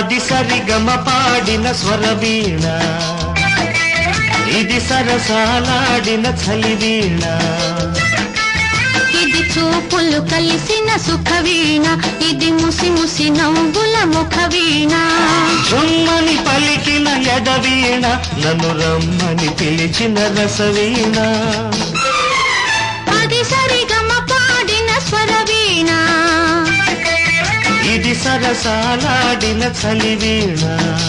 అది సరిగమ పాడిన స్వరవీణ ఇది సరసాలాడిన చలివీణ ఇది చూపులు కలిసిన సుఖవీణ ఇది ముసి ముసి నవ్వుల ముఖవీణ చుమ్మని పలికిన ఎడవీణ నన్ను రమ్మని పిలిచిన రసవీణ అది సరిగమ పాడిన స్వరవీణ ఇది సరసాలాడిన చలివీణ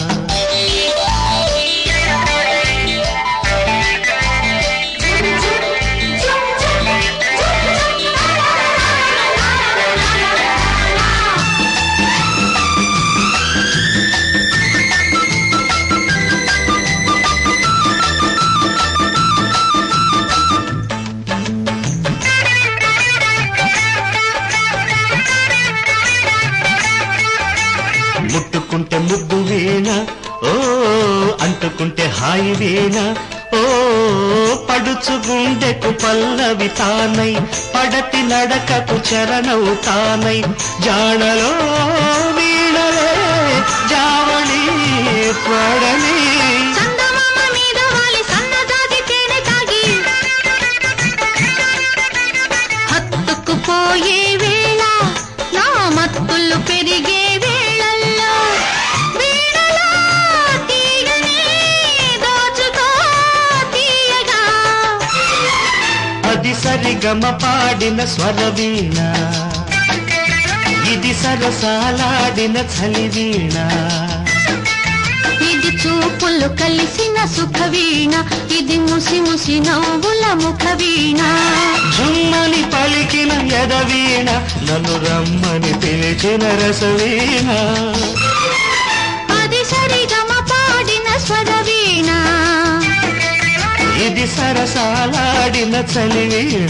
ముట్టుకుంటే ముద్దు వీణ ఓ అంటుకుంటే హాయి వీణ ఓ పడుచు గుండెకు పల్లవి తానై పడతి నడకకు చరణవు తానై జాడలో వీణలే జావళి పడని చందమామ మీద వాలి సన్నజాజి తేనె తాగి హత్తుకుపోయే వేళ నా మత్తులు పెరిగే వేళల్లో వీణలో తీగని దోచుకో తీయగా అది సరిగమ పాడిన స్వరవీణ ఇది సరసాలాడిన చలివీణ ఇది చూపులు కలిసిన సుఖవీణ ఇది ముసి ముసి నవ్వుల ముఖవీణ జుమ్మని పలికిన ఎదవీణ నన్ను రమ్మని పిలిచిన రసవీణ అది సరిగమ పాడిన స్వరవీణ ఇది సరసాలాడిన చలివీణ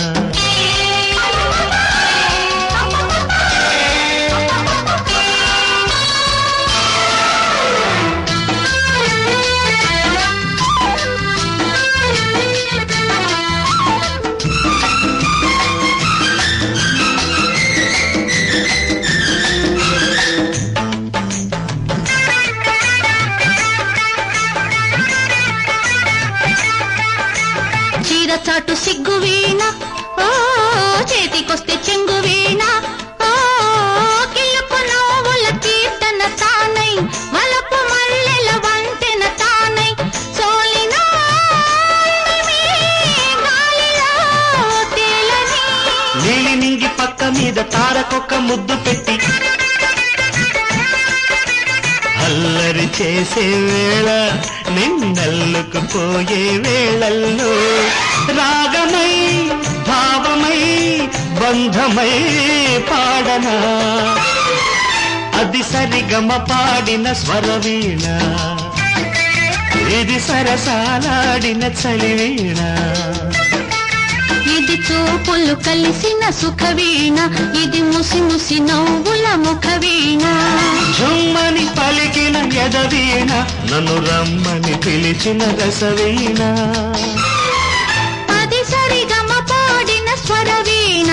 చీర చాటు సిగ్గు వీణ ఓ చేతికొస్తే చెంగు వీణ ఓ కిలుపు నవ్వుల కీర్తన తానై వలపు మల్లెల వంతెన తానై సోలిన అందమే గాలిలో తేలని నీలి నింగి పక్క మీద తారకొక్క ముద్దు పెట్టి అల్లరి చేసే వేళ నిన్నల్లుకు పోయే వేళల్లో రాగమై భావమై బంధమై పాడనా అది సరిగమ పాడిన స్వరవీణ ఇది సరసాలాడిన చలివీణ ఇది చూపులు కలిసిన సుఖవీణ ఇది ముసి ముసి నవ్వుల ముఖవీణ జుమ్మని పలికిన ఎదవీణ నన్ను రమ్మని పిలిచిన రసవీణ అది సరిగమ పాడిన స్వరవీణ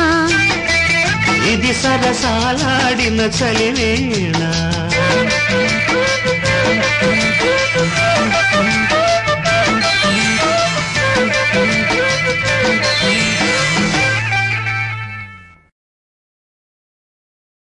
ఇది సరసాలాడిన చలివీణ